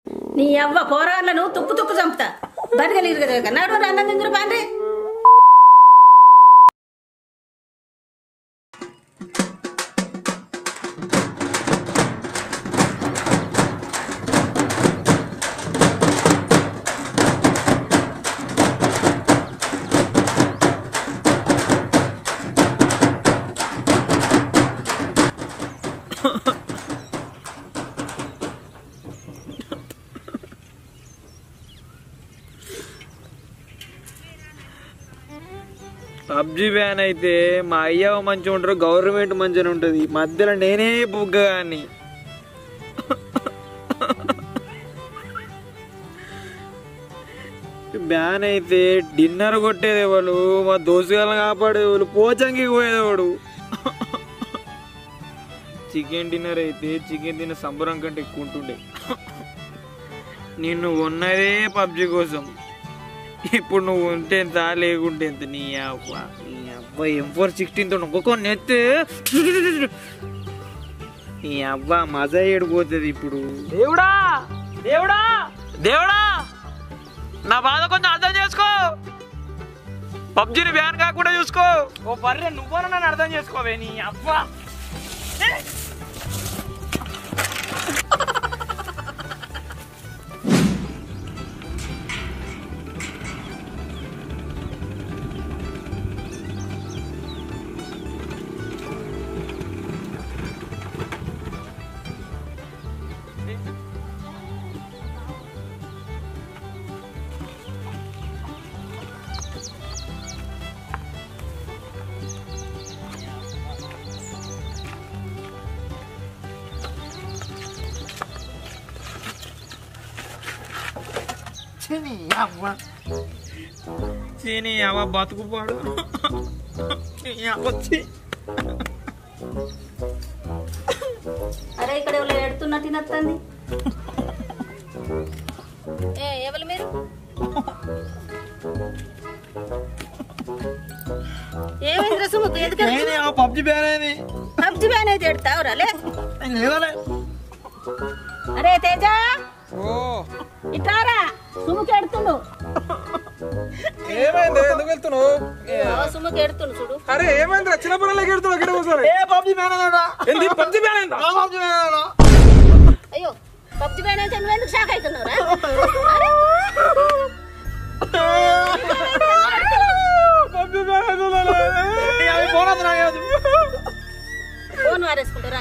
నీ అవ్వ పోరాళ్ళను తుక్కు తుక్కు చంపుతా బరిగలిరు కదా కన్నాడు అన్నం తిందురు పాండ్రి పబ్జి బ్యాన్ అయితే మా అయ్య మంచిగా ఉంటారు గవర్నమెంట్ మంచిగా ఉంటుంది మధ్యలో నేనే బుగ్గ అని బ్యాన్ అయితే డిన్నర్ కొట్టేది వాళ్ళు మా దోసుగాలను కాపాడేది వాళ్ళు పోచంగి పోయేవాడు చికెన్ డిన్నర్ అయితే చికెన్ తిన్న సంబరం కంటే ఎక్కువ ఉంటుండే నిన్ను ఉన్నదే పబ్జి కోసం ఇప్పుడు నువ్వు ఉంటే ఎంత లేకుంటే ఎంత నీ అవ్వ నీ అవ్వ ఎం ఫోర్ సిక్స్టీన్ తో ఒక్కొక్క నెత్తే నీ అవ్వ మజా ఏడిపోతుంది ఇప్పుడు దేవుడా దేవుడా దేవుడా నా బాధ కొంచెం అర్థం చేసుకో పబ్జిని బ్యాన్ కాకుండా చూసుకో ఓ బర్రె నువ్వు నన్ను అర్థం చేసుకోవే నీ అవ్వ చీని అవ్వ బతుకుపాడు వచ్చి అరే ఇక్కడ ఎవరు ఎడుతున్నట్టు నత్తంది ఏ ఎవరు మీరు ఏమైంది సుముకు ఎందుకు పబ్జి బ్యాన్ అయింది పబ్జి బ్యాన్ అయితే ఎడతావురా లే లేదలే అరే తేజ ఓ ఇట్లారా సుముకు ఎడుతుండు ఏమైంది ఎందుకు వెళ్తున్నావు సుముకు ఎడుతుండు చూడు అరే ఏమైంది చిన్న పిల్లలకి ఎడుతున్నావు ఇక్కడ కూర్చొని ఏ పబ్జి బ్యాన్ అయిందా ఏంది పబ్జి బ్యాన్ అయిందా పబ్జి బ్యాన్ అయిందా అయ్యో పబ్జి బ్యాన్ అయితే నువ్వు ఎందుకు షాక్ అవుతున్నావురా అరే పబ్జి బ్యాన్ అయిందా అవి పోరాదు నాకేది ఫోన్ వారేసుకుంటారా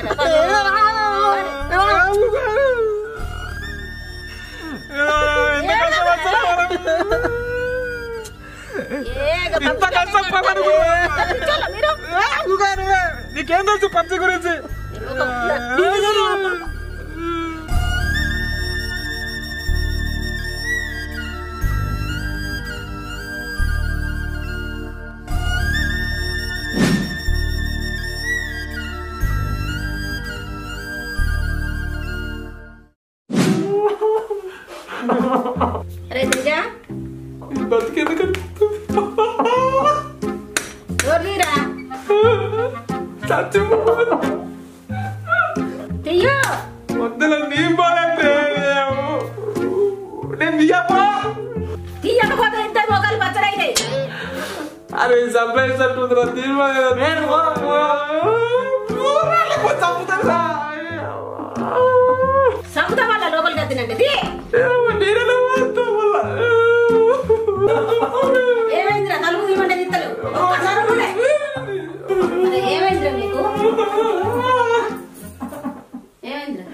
ఇంత కష్టం పడను మీరు నీకేం తెలుసు పబ్జి గురించి అరే తేజ బతికేందుకు ఎవరిరా చచ్చిపో చెయ్యో మధ్యలో నీ బాలంటే నేను తీయప్పా తీయకపోతే ఇద్దరు మొగలు పచ్చడైతాయి అరే సంపాదించి అంటుందిరా తీర్మానం నేను చంపుతా సంపుతా వాళ్ళ లోపలికి వద్దినండి తీ. ఏమైందిరా తలుపు తీయమంటే తిత్తలు ఒక్కసారి ఉండే. అరే ఏమైందిరా మీకు ఏమైందిరా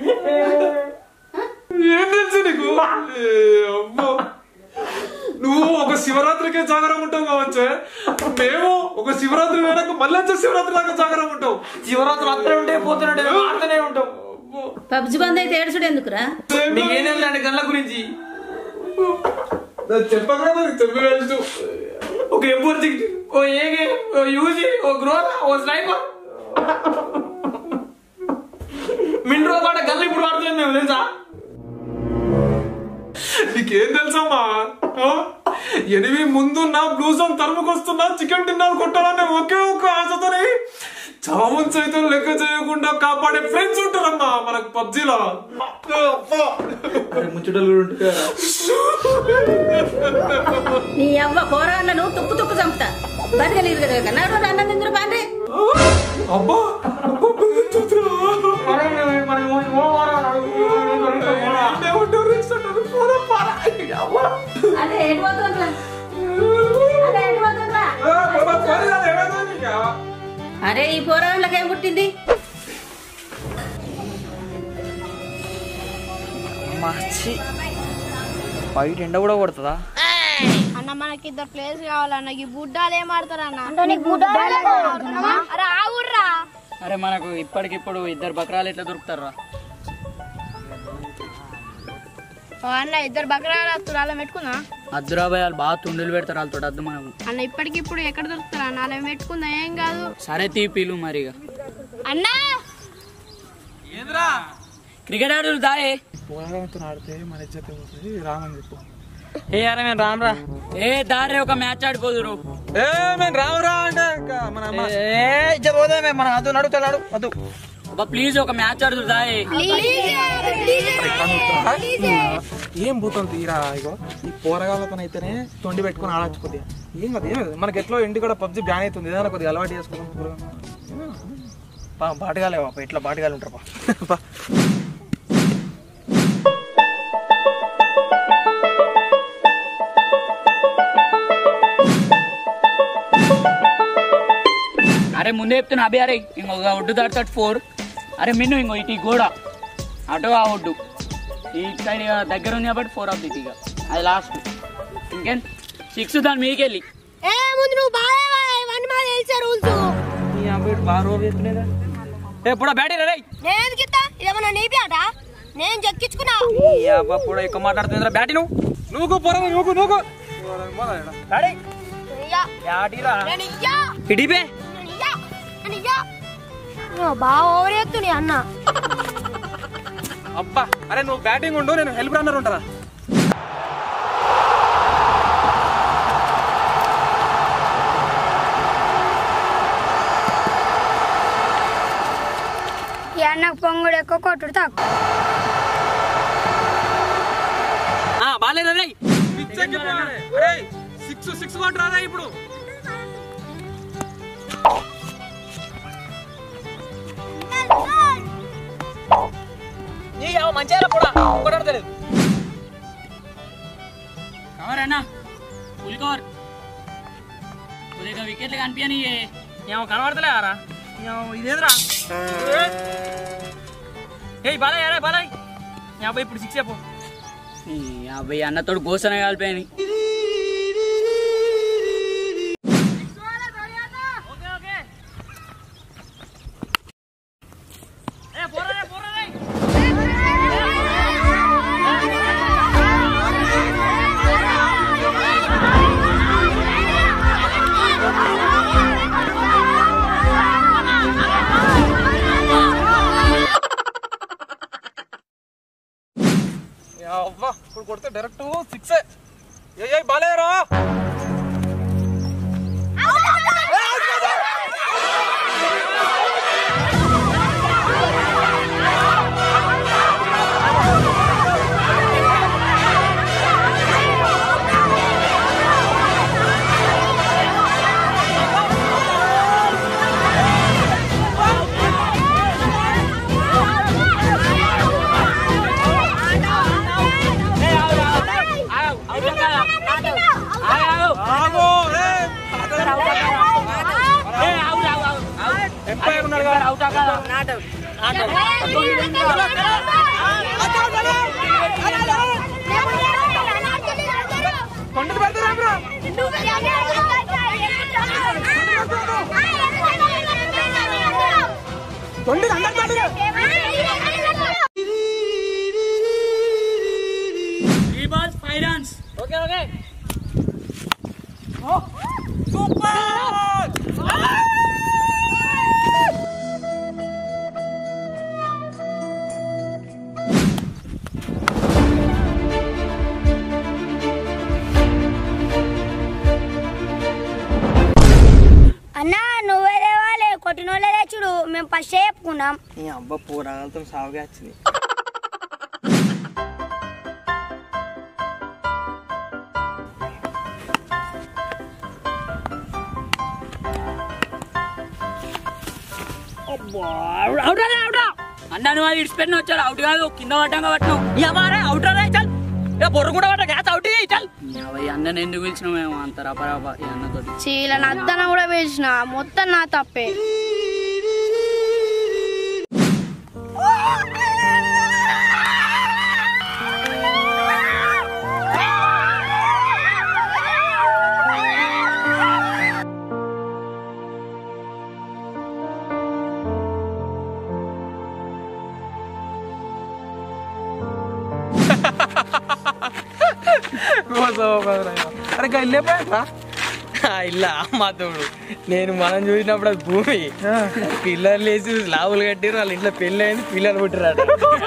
ఏం తెలుసు నీకు ఏ, అమ్మో. నువ్వు ఒక శివరాత్రికే జాగరం ఉంటావు కావచ్చే మేము ఒక శివరాత్రి వేయడానికి మళ్ళీ వచ్చే శివరాత్రి దాకా జాగరం ఉంటావు శివరాత్రి అత్తనే ఉంటే పోతుంటే ఆడుతూనే ఉంటాం పబ్జి బంద్ అయితే ఏడుచుడు ఎందుకురా నీకేం తెలుసు అంటే గన్ల గురించి చెప్పగా నాకు చెప్పి వేస్తూ ఒక ఎంపూర్ సిక్స్ ఓ ఏగే ఓ యూజీ ఓ గ్రోత్ ఓ స్నైపర్ మిండ్రో పాట గల్లు ఇప్పుడు వాడుతున్నాం మేము తెలుసా నీకేం తెలుసమ్మా ఆ? ఎనిమిది ముందున్న బ్లూ జోన్ తరుముకొస్తున్నా చికెన్ డిన్నర్ కొట్టాలనే ఒకే ఒక్క ఆశతోని చావం సైతం లెక్క చేయకుండా కాపాడే ఫ్రెండ్స్ ఉంటారమ్మా మనకు పబ్జీలో ముచ్చటలు కూడా ఉంటాయి నీ అవ్వ కూరగాయలను తుప్పు తుప్పు చంపుతా బతకలేదు కదా నడు అన్నం తిందరు పాండ్రి అబ్బా అబ్బా, చూస్తురా. ఏమంటారు, ఇష్టంటారు, పోదాం, పారా. అబ్బా. అదే ఎటు పోతుండ్రా అదే ఎటు పోతుండ్రా ఏ, బాబా, పోనీ, అది ఏమైందో నీకా? అరే ఈ పోరాళ్ళకి ఏం పుట్టింది మచ్చి బయట ఎండ కూడా కొడుతుందా అన్న మనకి ఇద్దరు ప్లేస్ కావాలన్న ఈ బుడ్డాలు ఏం ఆడతారు అన్న అరే ఆగుర్రా అరే మనకు ఇప్పటికిప్పుడు ఇద్దరు బకరాలు ఎట్లా దొరుకుతారా ఓ అన్న ఇద్దరు బకరాలు వస్తారు అలా పెట్టుకుందా అద్దురాబాయ్ వాళ్ళు బాగా తుండులు పెడతారు వాళ్ళతో అద్దు మనకు అన్న ఇప్పటికిప్పుడు ఎక్కడ దొరుకుతారా అన్న అలా పెట్టుకుందా ఏం కాదు సరే తీపిలు మరిగా అన్నా క్రికెట్ ఆడు దాయే పోరాటంతో ఆడితే మన ఇజ్జత పోతుంది రామని చెప్పు ఏ అరే మేము రామరా ఏ దారే ఒక మ్యాచ్ ఆడిపోదురు ఏ మేము రావురా అంటే ఇంకా మన అమ్మ ఏ ఇజ్జత పోదే మేము మన అదు నడుగుతాడు అదు ప్లీజ్ ఒక మ్యాచ్ ఆడుతురు దాయే ఏం భూతం తీరా ఇగో ఈ పోరగాళ్ళతో అయితేనే తొండి పెట్టుకుని ఆడచ్చు కొద్దిగా ఏం కదా ఏం కాదు. మనకి ఎట్లా ఇంటి కూడా పబ్జి బ్యాన్ అవుతుంది ఏదైనా కొద్దిగా అలవాటు చేసుకుందాం పా బాటగాలే పాప ఇట్లా బాటగాలు ఉంటారు పా. పా అరే ముందే చెప్తున్నా అభి అరే ఇంకొక ఒడ్డు దాటుతాడు ఫోర్ అరే మిన్ను ఇంకో ఇటు ఈ గోడ అటు ఆ ఒడ్డు ఈ సైడ్ ఇక దగ్గర ఉంది కాబట్టి ఫోర్ ఆఫ్ ఇక అది లాస్ట్ ఇంకేం సిక్స్ దాని మీకెళ్ళి ఏ ముందు నువ్వు బాగా ఇవన్నీ మాకు తెలిసే రూల్స్ ఈ అబ్బాయి బాగా రోజు చేస్తున్నాడా ఏ ఇప్పుడు బ్యాటరీ రే నేను ఎందుకు ఇస్తా ఇదేమన్నా నీపి ఆట నేను చెక్కించుకున్నా ఈ అబ్బా కూడా ఎక్కువ మాట్లాడుతుందిరా బ్యాటరీ నువ్వు నువ్వు పోరా నువ్వు నువ్వు బ్యాటరీ ఇయ్యా. బ్యాటరీరా నేను ఇయ్యా. ఇడిపే నేను ఇయ్యా. నేను ఇయ్యా. నువ్వు బాగా ఓవర్ చేస్తు అన్న అబ్బా అరే నువ్వు బ్యాటింగ్ ఉండు నేను హెల్ప్ రన్నర్ ఉంటారా ఈ అన్నకు పొంగుడు ఎక్కువ కొట్టుడు తక్కువ బాగాలేదు రే సిక్స్ సిక్స్ కొట్టరాదా ఇప్పుడు మంచిగా కూడా కొట్టలేదు కవర్ అన్నా ఫుల్ కవర్ కొద్దిగా వికెట్లు కనిపించని ఏమో కనబడతలే ఆరా ఇదేంద్రా ఏ బాలయ్య అరే బాలయ్య యాభై ఇప్పుడు సిక్స్ చెప్పు యాభై అన్నతోడు గోసన కాలిపోయాని అవ్వా ఇప్పుడు కొడితే డైరెక్ట్ సిక్స్ ఏ బాలేరా ఎంపైర్ ఉన్నాడు కదా కొండకు పెడతారా తొండి అందరు పెడతారు three balls five runs okay okay అన్నా నువ్వే దేవాలి కొట్టినోళ్ళే తెచ్చి ఆడుకున్నాం నీ అబ్బా పోరాలతో సాగుగా వచ్చింది అన్నా నువ్వు అది ఇడిచిపెట్టిన వచ్చారు అవుట్ కాదు కింద పడ్డాక పట్టినావు ఇవ్వరే అవుట్ రా చల్ ఇక బొర్ర కూడా పడ్డా గ్యాస్ అవుట్ చల్ అన్నని ఎందుకు పిలిచినామేమో అంత రపరాప ఈ అన్నతోటి చీల నద్దన కూడా వేసిన మొత్తం నా తప్పే అరే ఇంకా వెళ్ళిపోయారా ఇలా మా తోడు నేను మనం చూసినప్పుడు అది భూమి పిల్లలు లేచి లావులు కట్టిరు వాళ్ళ ఇంట్లో పెళ్ళి అయింది పిల్లలు పుట్టిరాట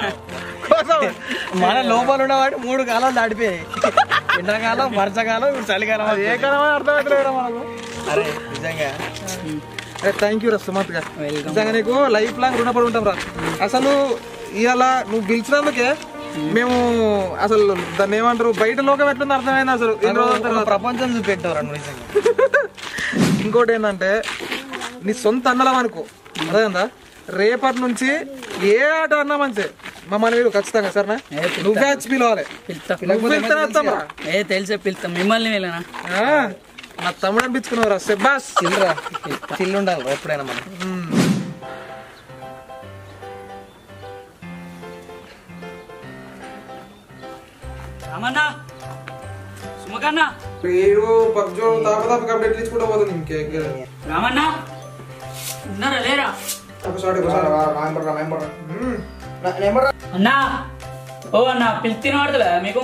మన లోపల ఉన్నవాడు మూడు కాలాలు దాటిపోయాయి ఎండాకాలం వర్షాకాలం ఇప్పుడు చలికాలం ఏ వస్తుంది. కాలం అర్థమవుతలేదురా మనకు అరే నిజంగా అరే థ్యాంక్ యూ రా సుమంత్ గా నిజంగా నీకు లైఫ్ లాంగ్ రుణపడి ఉంటాం రా అసలు ఇవాళ నువ్వు పిలిచినందుకే మేము అసలు దాన్ని ఏమంటారు బయట లోకం ఎట్లుందో అర్థమైంది అసలు ఇన్ని రోజుల ఒక తర్వాత ప్రపంచం చూపెట్టారు నిజంగా ఇంకోటి ఏంటంటే నీ సొంత అన్నలం అనుకో అదేందా రేపటి నుంచి ఏ ఆట అన్నా మంచి మమ్మల్ని మీరు ఖచ్చితంగా సరేనా నువ్వే వచ్చి పిలవాలి పిలుస్తా నువ్వు పిలిస్తేనే వస్తాంరా. ఏ తెలిసే పిలుస్తా మిమ్మల్ని వెళ్ళనా ఆ, నా తమ్ముడు అనిపించుకున్నావురా సెబాస్ చిల్లరా చిల్లు ఉండాలి ఎప్పుడైనా మనం రామన్నా సుమకన్నా ఏడు పబ్జో తాప తాప అప్డేట్ తీసుకుంటూ పోతుంది ఇంకే రామన్నా ఉన్నారా లేరా అన్నా ఓ అన్న పిలిచిన వాడతలే మీకు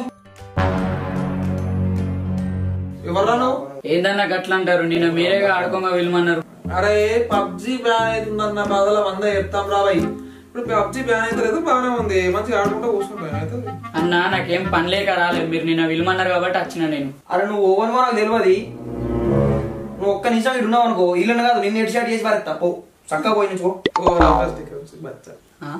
ఎవర్రా నువ్వు ఏందన్నా గట్ల అంటారు నిన్న మీరేగా ఆడుకోగా వెళ్ళమన్నారు అరే పబ్జి బ్యాన్ అవుతుందన్న బాధలో వంద చెప్తాం రాబాయి ఇప్పుడు పబ్జి బ్యాన్ అవుతలేదు బాగానే ఉంది మంచిగా ఆడుకుంటూ కూర్చుంటాం అవుతుంది అన్నా నాకేం పని లేక రాలేదు మీరు నిన్న విలుమన్నారు కాబట్టి వచ్చిన నేను అరే నువ్వు ఓవన్ నాకు తెలియదు నువ్వు ఒక్క నిమిషం ఇటు ఉన్నావు అనుకో ఇల్లు కాదు నిన్ను ఎటు షాట్ చేసి పారేస్తా పో చక్కగా పోయి నుంచో ఓ ఫస్ట్ బచ్చా ఆ?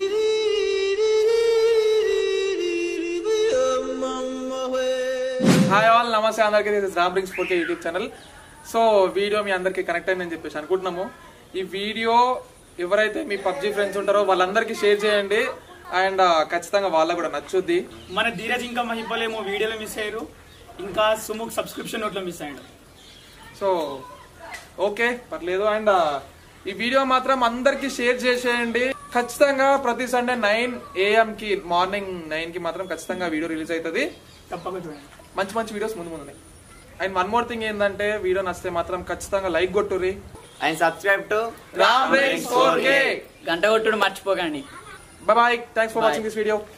హాయ్ ఆల్ నమస్తే అందరికీ this Ram rings four K YouTube channel so video మీ అందరికీ కనెక్ట్ అయిందని చెప్పేసి అనుకుంటున్నాము ఈ వీడియో ఎవరైతే మీ పబ్జి ఫ్రెండ్స్ ఉంటారో వాళ్ళందరికీ షేర్ చేయండి అండ్ ఖచ్చితంగా వాళ్ళకు కూడా నచ్చుద్ది మన ధీరజ్ ఇంకా మహిపలేమో వీడియోలో మిస్ అయ్యారు ఇంకా సుముఖ్ సబ్స్క్రిప్షన్ నోట్లో మిస్ అయ్యాడు సో ఓకే పర్లేదు అండ్ ఈ వీడియో మాత్రం అందరికి షేర్ చేసేయండి ఖచ్చితంగా ప్రతి సండే నైన్ ఏఎం కి మార్నింగ్ నైన్ కి మాత్రం ఖచ్చితంగా వీడియో రిలీజ్ అవుతుంది తప్పక చూడండి మంచి మంచి వీడియోస్ ముందు ముందు ఉన్నాయి అండ్ వన్ మోర్ థింగ్ ఏంటంటే వీడియో నచ్చితే మాత్రం ఖచ్చితంగా లైక్ కొట్టుర్రి and subscribe to Ram range 4K గంట కొట్టుడు మర్చిపోకండి bye thanks for watching this video